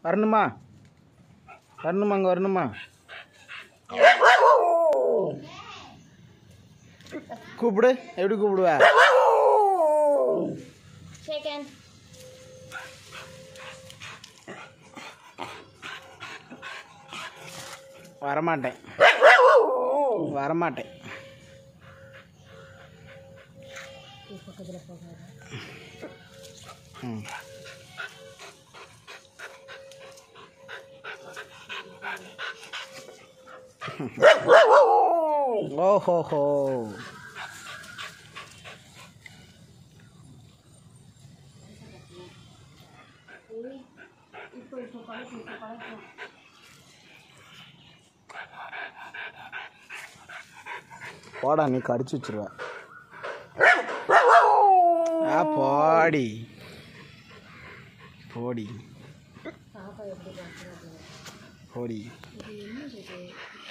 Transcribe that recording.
வரணுமா வரணுமா அங்கே வரணுமா கூப்பிடு எப்படி கூப்பிடுவ செகண்ட் வரமாட்டேன் வரமாட்டேன் பக்கத்தில் போகாது ம் ஓஹோஹோ இப்போ இப்போ பழக்கம் இப்போ பழக்கம் போடா நீ கடிச்சு வச்சிருவ ஆ போடி போடி பாப்பா எப்படி பார்க்குறது போடி இது என்ன இது